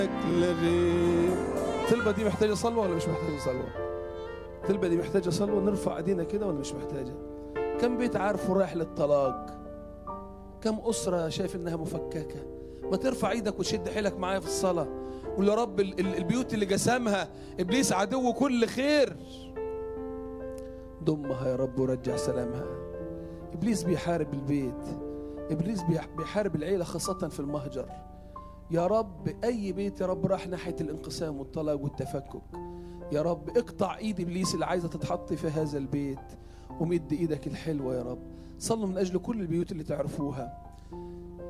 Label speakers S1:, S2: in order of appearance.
S1: لغير الطلبة دي محتاجة صلوة ولا مش محتاجة صلوة؟ الطلبة دي محتاجة صلوة نرفع ايدينا كده ولا مش محتاجة؟ كم بيت عارفه رايح للطلاق؟ كم أسرة شايف إنها مفككة؟ ما ترفع ايدك وتشد حيلك معايا في الصلاة قول يا رب ال- ال- البيوت اللي جسمها إبليس عدو كل خير ضمها يا رب ورجع سلامها إبليس بيحارب البيت إبليس بيح- بيحارب العيلة خاصة في المهجر يا رب أي بيت يا رب راح ناحية الانقسام والطلاق والتفكك يا رب اقطع ايد ابليس اللي عايزه تتحط في هذا البيت ومد ايدك الحلوه يا رب صلوا من اجل كل البيوت اللي تعرفوها